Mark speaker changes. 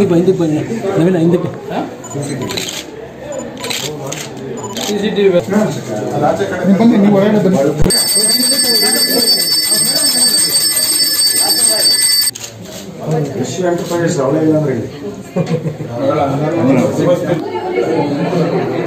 Speaker 1: ಹಿಂದಕ್ಕೆ ಬಾ ಹಿಂದಕ್ಕೆ ಬನ್ನಿ ನವೀನ ಹಿಂದಕ್ಕೆ
Speaker 2: ನೀವು ಬನ್ನಿ ನೀವು ಹೊರಗಡೆ ಬನ್ನಿ
Speaker 3: ವಿಶ್ವ ಎಂಟರ್ಪ್ರೈಸಸ್ ಅವಳೇ ಇಲ್ಲ ಅಂದ್ರೆ ಇಲ್ಲಿ.